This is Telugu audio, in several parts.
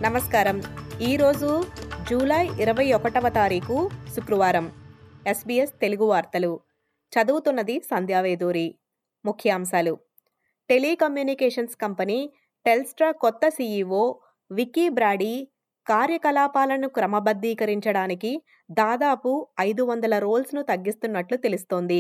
నమస్కారం ఈరోజు జూలై ఇరవై ఒకటవ తారీఖు శుక్రవారం ఎస్బీఎస్ తెలుగు వార్తలు చదువుతున్నది సంధ్యావేదూరి ముఖ్యాంశాలు టెలికమ్యూనికేషన్స్ కంపెనీ టెల్స్ట్రా కొత్త సీఈఓ విక్కీ బ్రాడీ కార్యకలాపాలను క్రమబద్ధీకరించడానికి దాదాపు ఐదు వందల రోల్స్ను తగ్గిస్తున్నట్లు తెలుస్తోంది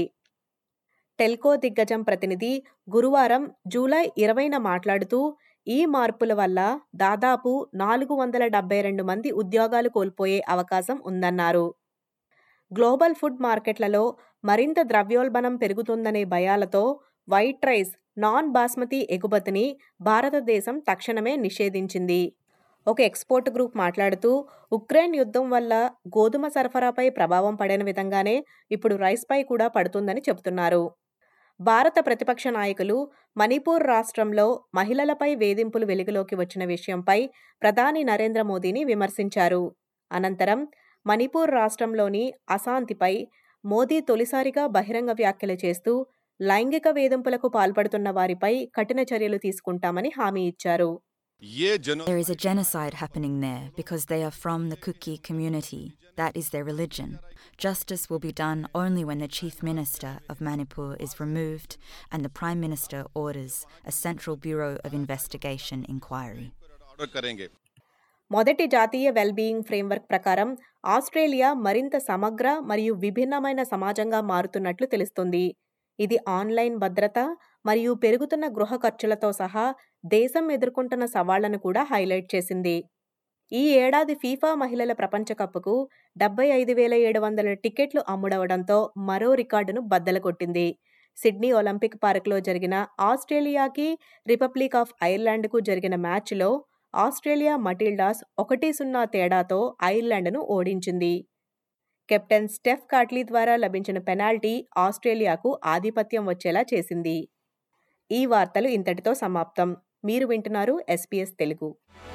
టెల్కో దిగ్గజం ప్రతినిధి గురువారం జూలై ఇరవైన మాట్లాడుతూ ఈ మార్పుల వల్ల దాదాపు నాలుగు వందల డెబ్బై రెండు మంది ఉద్యోగాలు కోల్పోయే అవకాశం ఉందన్నారు గ్లోబల్ ఫుడ్ మార్కెట్లలో మరింత ద్రవ్యోల్బణం పెరుగుతుందనే భయాలతో వైట్ రైస్ నాన్ బాస్మతి ఎగుమతిని భారతదేశం తక్షణమే నిషేధించింది ఒక ఎక్స్పోర్ట్ గ్రూప్ మాట్లాడుతూ ఉక్రెయిన్ యుద్ధం వల్ల గోధుమ సరఫరాపై ప్రభావం పడిన విధంగానే ఇప్పుడు రైస్పై కూడా పడుతుందని చెబుతున్నారు భారత ప్రతిపక్ష నాయకులు మణిపూర్ రాష్ట్రంలో మహిళలపై వేధింపులు వెలుగులోకి వచ్చిన విషయంపై ప్రధాని నరేంద్ర మోదీని విమర్శించారు అనంతరం మణిపూర్ రాష్ట్రంలోని అశాంతిపై మోదీ తొలిసారిగా బహిరంగ వ్యాఖ్యలు చేస్తూ లైంగిక వేధింపులకు పాల్పడుతున్న వారిపై కఠిన చర్యలు తీసుకుంటామని హామీ ఇచ్చారు ये जनो There is a genocide happening there because they are from the Kuki community. That is their religion. Justice will be done only when the Chief Minister of Manipur is removed and the Prime Minister orders a Central Bureau of Investigation inquiry. Order करेंगे మొదటి జాతీయ వెల్బీయింగ్ ఫ్రేమ్వర్క్ ప్రకారం ఆస్ట్రేలియా మరింత సమగ్ర మరియు విభిన్నమైన సమాజంగా మారుతున్నట్లు తెలుస్తుంది ఇది ఆన్లైన్ భద్రత మరియు పెరుగుతున్న గృహ ఖర్చులతో సహా దేశం ఎదుర్కొంటున్న సవాళ్లను కూడా హైలైట్ చేసింది ఈ ఏడాది ఫీఫా మహిళల ప్రపంచ కప్కు డెబ్బై ఐదు వేల ఏడు వందల టికెట్లు అమ్ముడవడంతో మరో రికార్డును బద్దలు కొట్టింది సిడ్నీ ఒలింపిక్ పార్క్లో జరిగిన ఆస్ట్రేలియాకి రిపబ్లిక్ ఆఫ్ ఐర్లాండ్కు జరిగిన మ్యాచ్లో ఆస్ట్రేలియా మటిల్డాస్ ఒకటి సున్నా తేడాతో ఐర్లాండ్ను ఓడించింది కెప్టెన్ స్టెఫ్ కాట్లీ ద్వారా లభించిన పెనాల్టీ ఆస్ట్రేలియాకు ఆధిపత్యం వచ్చేలా చేసింది ఈ వార్తలు ఇంతటితో సమాప్తం మీరు వింటున్నారు ఎస్పీఎస్ తెలుగు